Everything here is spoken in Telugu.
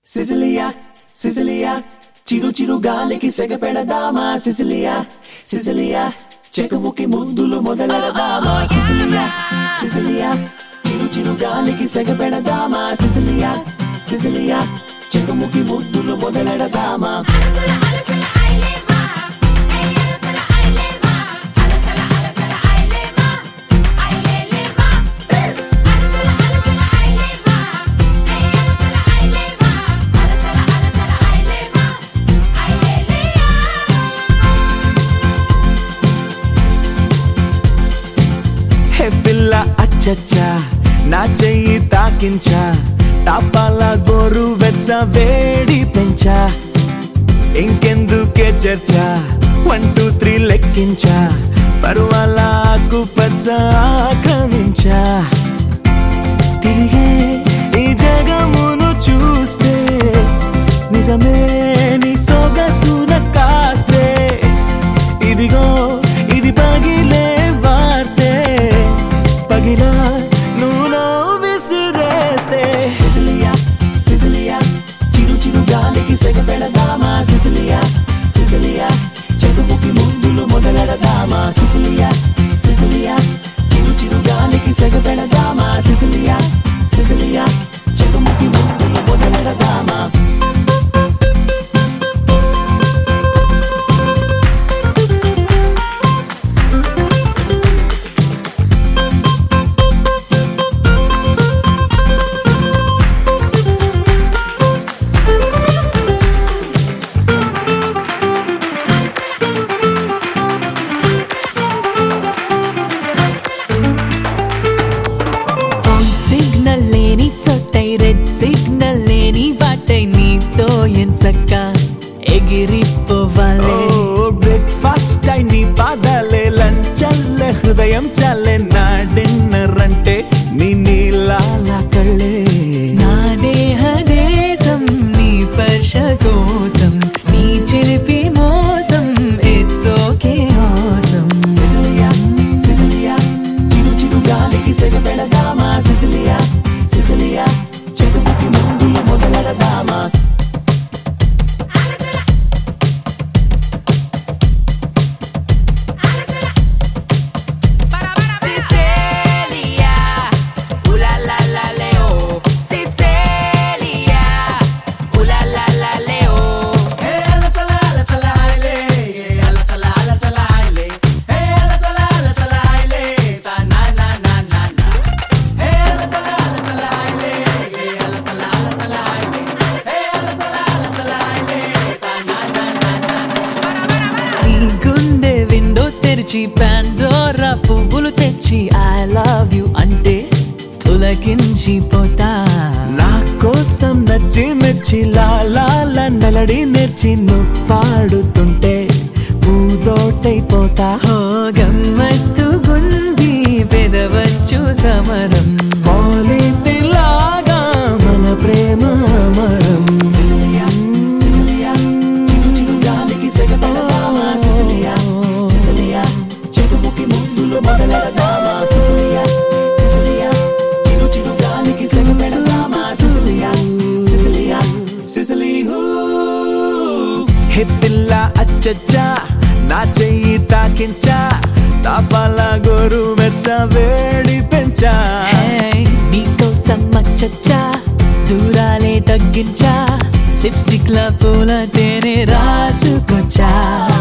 సిసిలియా సిసిలియా చిరు చిరు గాలికి సెగ పెడదామా సిసిలియా సిసిలియా చెకుముకి ముందులు మొదలెడదామా సిసిలియా సిసిలియా చిరు చిరు గాలికి సెగ పెడదామా సిసిలియా సిసిలియా చెకుముకి ముందులు మొదలెడదామా హే పిల్ల అచ్చచ్చా నా చెయ్యి తాకించా తాపాల గోరు వెచ్చ వేడి పెంచా ఇంకెందుకే చర్చ వన్ టూ త్రీ లెక్కించా పరువాల ఆకు పచ్చ ఆక్రమించా తిరిగే ఈ జగమును చూస్తే నిజమే నీ సొగసున కాస్తే ఇదిగో ఇది పగిలే వార్తే పగిలా నువ్వు విసిరేస్తే సిసిలియా సిసిలియా చిరు చిరు గాలికి సెగ పెడదామా సిసిలియా సిసిలియా చెకుముకి ముందులు మొదలెడదామా సిసిలియా సిసిలియా చిరు చిరు గాలికి సెగ పెడదామా సిసిలియా సిసిలియా చెకుముకి ముందులు మొదలెడదామా ఫోన్ సిగ్నల్ లేని చోటై రెడ్ సిగ్నల్ లేని బాటై నీతో ఎంచక్క ఎగిరిపోవాలే బ్రేక్ఫాస్ట్ అయి నీ పాదాలే లంచల్లే హృదయం చల్లే నా డిన్నర్ అంటే నీ నీలాల కళ్ళే నా దేహ దేశం నీ స్పర్శ కోసం నీ చిలిపి మోసం it's okay awesome Sicilia Cecilia చిరు చిరు గాలికి సెగ పెడదామా సిసిలియా సిసిలియా చెకుముకి ముందులు మొదలెడదామా Sicilia, ooh la la la leo. Sicilia, ooh la la la leo. నీ గుండె విండో తెరిచి పాండోరా పువ్వులు తెచ్చి ఐ లవ్ యు అంటే పులకించిపోతా నా కోసం నచ్చి మెచ్చి లాల మెలడీ నేర్చి నువ్వు పాడుతుంటే పూదోటైపోతా హో గమ్మత్తు గుంది పెదవచ్చు సమరం పోలితిలాగా మన ప్రేమ అమరం సిసిలియా సిసిలియా చిరు చిరు గాలికి సెగ పెడదామా సిసిలియా సిసిలియా చెకుముకి ముందులు మొదలెడదామా సిసిలియా సిసిలియా చిరు చిరు గాలికి సెగ పెడదామా సిసిలియా సిసిలియా సిసిలి హూ హే పిల్ల అచ్చచ్చా నా చెయ్యి తాకించా తాపాల గోరు మెచ్చ వేడి పెంచా Hey, నీకోసం మచ్చచ్చా దూరాలే తగ్గించా లిప్స్టిక్ ల పూల తేనె రాసుకొచ్చా